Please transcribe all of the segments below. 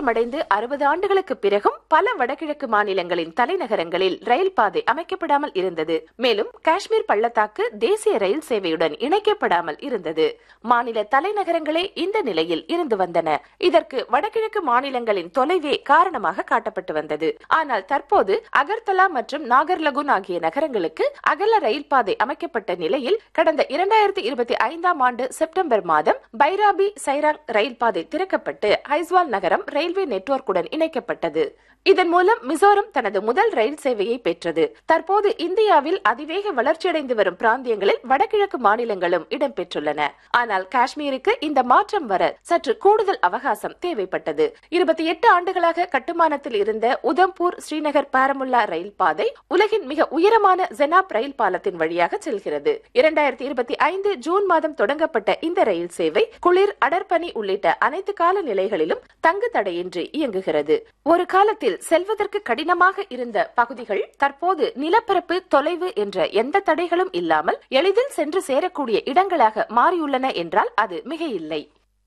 சுதந்திரமடைந்து அறுபது ஆண்டுகளுக்கு பிறகும் பல வடகிழக்கு மாநிலங்களின் தலைநகரங்களில் ரயில் பாதை அமைக்கப்படாமல் இருந்தது மேலும் காஷ்மீர் பள்ளத்தாக்கு தேசிய ரயில் சேவையுடன் இணைக்கப்படாமல் இருந்தது மாநில தலைநகரங்களே இந்த நிலையில் இருந்து வந்தன இதற்கு வடகிழக்கு மாநிலங்களின் தொலைவே காரணமாக காட்டப்பட்டு வந்தது ஆனால் தற்போது அகர்தலா மற்றும் நாகர்லகுன் ஆகிய நகரங்களுக்கு அகல ரயில் பாதை அமைக்கப்பட்ட நிலையில் கடந்த இரண்டாயிரத்தி இருபத்தி ஐந்தாம் ஆண்டு செப்டம்பர் மாதம் பைராபி சைராங் ரயில் பாதை திறக்கப்பட்டு ஐஸ்வால் நகரம் ரயில்வே நெட்வொர்க்குடன் இணைக்கப்பட்டது இதன் மூலம் மிசோரம் தனது முதல் ரயில் சேவையை பெற்றது தற்போது இந்தியாவில் அதிவேக வளர்ச்சியடைந்து வரும் பிராந்தியங்களில் வடகிழக்கு மாநிலங்களும் இடம்பெற்றுள்ளன ஆனால் காஷ்மீருக்கு இந்த மாற்றம் வர சற்று கூடுதல் அவகாசம் தேவைப்பட்டது இருபத்தி எட்டு ஆண்டுகளாக கட்டுமானத்தில் இருந்த உதம்பூர் ஸ்ரீநகர் பாரமுல்லா ரயில் பாதை உலகின் மிக உயரமான ஜெனாப் ரயில் பாலத்தின் வழியாக செல்கிறது இரண்டாயிரத்தி இருபத்தி ஐந்து ஜூன் மாதம் தொடங்கப்பட்ட இந்த ரயில் சேவை குளிர் அடர்பனி உள்ளிட்ட அனைத்து கால நிலைகளிலும் தங்கு தடையின்றி இயங்குகிறது ஒரு காலத்தில் செல்வதற்கு கடினமாக இருந்த பகுதிகள் தற்போது நிலப்பரப்பு தொலைவு என்ற எந்த தடைகளும் இல்லாமல் எளிதில் சென்று சேரக்கூடிய இடங்களாக மாறியுள்ளன என்றால் அது மிகையில்லை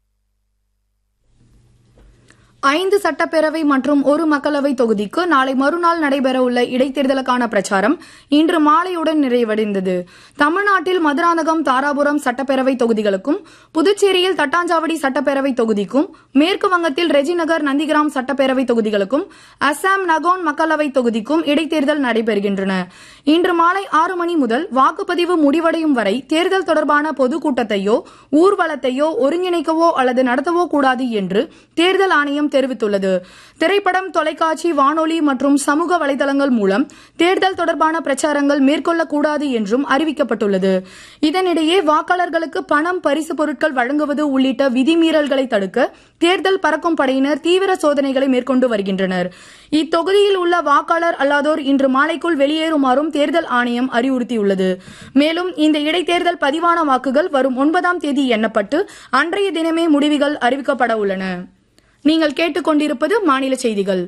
ஐந்து சட்டப்பேரவை மற்றும் ஒரு மக்களவை தொகுதிக்கு நாளை மறுநாள் நடைபெறவுள்ள இடைத்தேர்தலுக்கான பிரச்சாரம் இன்று மாலையுடன் நிறைவடைந்தது தமிழ்நாட்டில் மதுராந்தகம் தாராபுரம் சட்டப்பேரவை தொகுதிகளுக்கும் புதுச்சேரியில் தட்டாஞ்சாவடி சட்டப்பேரவை தொகுதிக்கும் மேற்கு வங்கத்தில் ரெஜிநகர் நந்திகிராம் சட்டப்பேரவை தொகுதிகளுக்கும் அசாம் நகோன் மக்களவை தொகுதிக்கும் இடைத்தேர்தல் நடைபெறுகின்றன இன்று மாலை ஆறு மணி முதல் வாக்குப்பதிவு முடிவடையும் வரை தேர்தல் தொடர்பான பொதுக்கூட்டத்தையோ ஊர்வலத்தையோ ஒருங்கிணைக்கவோ அல்லது நடத்தவோ கூடாது என்று தேர்தல் ஆணையம் தெரிவித்துள்ளது திரைப்படம் தொலைக்காட்சி வானொலி மற்றும் சமூக வலைதளங்கள் மூலம் தேர்தல் தொடர்பான பிரச்சாரங்கள் மேற்கொள்ளக்கூடாது என்றும் அறிவிக்கப்பட்டுள்ளது இதனிடையே வாக்காளர்களுக்கு பணம் பரிசு பொருட்கள் வழங்குவது உள்ளிட்ட விதிமீறல்களை தடுக்க தேர்தல் பறக்கும் படையினர் தீவிர சோதனைகளை மேற்கொண்டு வருகின்றனர் இத்தொகுதியில் உள்ள வாக்காளர் அல்லாதோர் இன்று மாலைக்குள் வெளியேறுமாறும் தேர்தல் ஆணையம் அறிவுறுத்தியுள்ளது மேலும் இந்த இடைத்தேர்தல் பதிவான வாக்குகள் வரும் ஒன்பதாம் தேதி எண்ணப்பட்டு அன்றைய தினமே முடிவுகள் அறிவிக்கப்பட உள்ளன நீங்கள் கேட்டுக்கொண்டிருப்பது மாநில செய்திகள்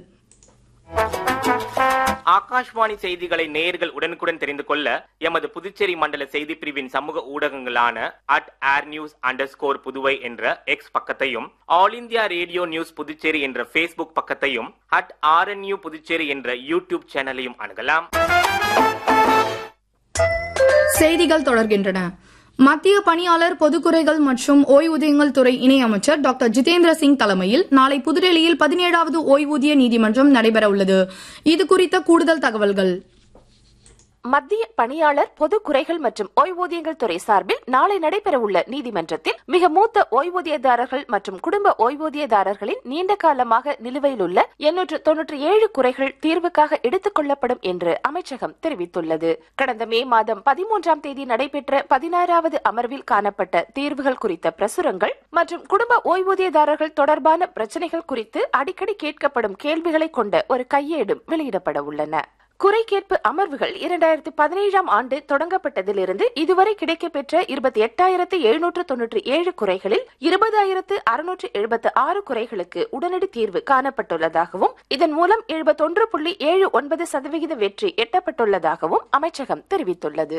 ஆகாஷ்வாணி செய்திகளை நேயர்கள் உடனுக்குடன் தெரிந்து கொள்ள எமது புதுச்சேரி மண்டல செய்தி பிரிவின் சமூக ஊடகங்களான at air news under Puduvai என்ற எக்ஸ் பக்கத்தையும் all India radio news Puducherry என்ற ஃபேஸ்புக் பக்கத்தையும் அட் ஆர்என்யூ புதுச்சேரி என்ற யூடியூப் சேனலையும் அணுகலாம் செய்திகள் தொடர்கின்றன மத்திய பணியாளர் பொதுக்குறைகள் மற்றும் ஓய்வூதியங்கள் துறை இணையமைச்சர் டாக்டர் ஜிதேந்திர சிங் தலைமையில் நாளை புதுடெல்லியில் பதினேழாவது ஓய்வூதிய நீதிமன்றம் நடைபெறவுள்ளது இது குறித்த கூடுதல் தகவல்கள் மத்திய பணியாளர் பொது குறைகள் மற்றும் ஓய்வூதியங்கள் துறை சார்பில் நாளை நடைபெறவுள்ள நீதிமன்றத்தில் மிக மூத்த ஓய்வூதியதாரர்கள் மற்றும் குடும்ப ஓய்வூதியதாரர்களின் நீண்ட காலமாக நிலுவையில் உள்ள எண்ணூற்று தொன்னூற்றி ஏழு குறைகள் தீர்வுக்காக எடுத்துக் கொள்ளப்படும் என்று அமைச்சகம் தெரிவித்துள்ளது கடந்த மே மாதம் பதிமூன்றாம் தேதி நடைபெற்ற பதினாறாவது அமர்வில் காணப்பட்ட தீர்வுகள் குறித்த பிரசுரங்கள் மற்றும் குடும்ப ஓய்வூதியதாரர்கள் தொடர்பான பிரச்சனைகள் குறித்து அடிக்கடி கேட்கப்படும் கேள்விகளை கொண்ட ஒரு கையேடும் வெளியிடப்பட உள்ளன குறை கேட்பு அமர்வுகள் இரண்டாயிரத்தி பதினேழாம் ஆண்டு தொடங்கப்பட்டதிலிருந்து இதுவரை கிடைக்கப்பெற்ற இருபத்தி எட்டாயிரத்து எழுநூற்று தொன்னூற்றி ஏழு குறைகளில் இருபதாயிரத்து அறுநூற்று எழுபத்து ஆறு குறைகளுக்கு உடனடி தீர்வு காணப்பட்டுள்ளதாகவும் இதன் மூலம் எழுபத்தொன்று புள்ளி ஏழு ஒன்பது சதவிகித வெற்றி எட்டப்பட்டுள்ளதாகவும் அமைச்சகம் தெரிவித்துள்ளது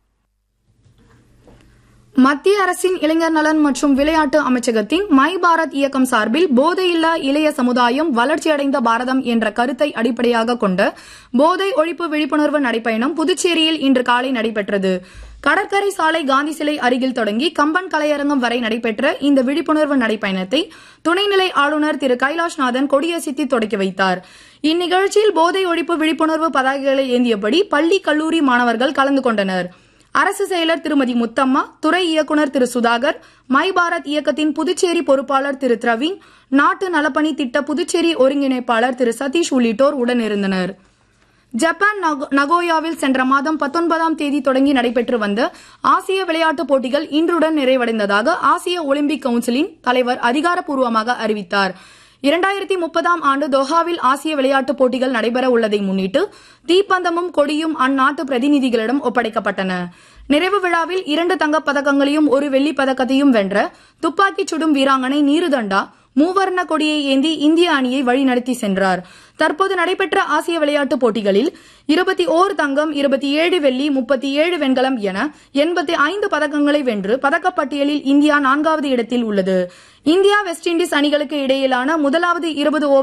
மத்திய அரசின் இளைஞர் நலன் மற்றும் விளையாட்டு அமைச்சகத்தின் மை பாரத் இயக்கம் சார்பில் போதையில்லா இளைய சமுதாயம் வளர்ச்சியடைந்த பாரதம் என்ற கருத்தை அடிப்படையாக கொண்ட போதை ஒழிப்பு விழிப்புணர்வு நடைப்பயணம் புதுச்சேரியில் இன்று காலை நடைபெற்றது கடற்கரை சாலை காந்தி சிலை அருகில் தொடங்கி கம்பன் கலையரங்கம் வரை நடைபெற்ற இந்த விழிப்புணர்வு நடைப்பயணத்தை துணைநிலை ஆளுநர் திரு கைலாஷ்நாதன் கொடியசைத்து தொடக்கி வைத்தார் இந்நிகழ்ச்சியில் போதை ஒழிப்பு விழிப்புணர்வு பதாகைகளை ஏந்தியபடி பள்ளி கல்லூரி மாணவர்கள் கலந்து கொண்டனர் அரசு செயலர் திருமதி முத்தம்மா துறை இயக்குநர் திரு சுதாகர் மை பாரத் இயக்கத்தின் புதுச்சேரி பொறுப்பாளர் திரு பிரவீன் நாட்டு நலப்பணி திட்ட புதுச்சேரி ஒருங்கிணைப்பாளர் திரு சதீஷ் உள்ளிட்டோர் உடனிருந்தனர் ஜப்பான் நகோயாவில் சென்ற மாதம் பத்தொன்பதாம் தேதி தொடங்கி நடைபெற்று வந்த ஆசிய விளையாட்டுப் போட்டிகள் இன்றுடன் நிறைவடைந்ததாக ஆசிய ஒலிம்பிக் கவுன்சிலின் தலைவர் அதிகாரப்பூர்வமாக அறிவித்தார் இரண்டாயிரத்தி முப்பதாம் ஆண்டு தோஹாவில் ஆசிய விளையாட்டுப் போட்டிகள் நடைபெற உள்ளதை முன்னிட்டு தீப்பந்தமும் கொடியும் அந்நாட்டு பிரதிநிதிகளிடம் ஒப்படைக்கப்பட்டன நிறைவு விழாவில் இரண்டு தங்கப் பதக்கங்களையும் ஒரு வெள்ளிப் பதக்கத்தையும் வென்ற துப்பாக்கிச் சுடும் வீராங்கனை நீருதண்டா மூவர்ண கொடியை ஏந்தி இந்திய அணியை வழிநடத்தி சென்றார் தற்போது நடைபெற்ற ஆசிய விளையாட்டுப் போட்டிகளில் இருபத்தி ஓர் தங்கம் இருபத்தி ஏழு வெள்ளி முப்பத்தி ஏழு வெண்கலம் என எண்பத்தி ஐந்து பதக்கங்களை வென்று பதக்கப்பட்டியலில் இந்தியா நான்காவது இடத்தில் உள்ளது இந்தியா வெஸ்ட் இண்டீஸ் அணிகளுக்கு இடையிலான முதலாவது இருபது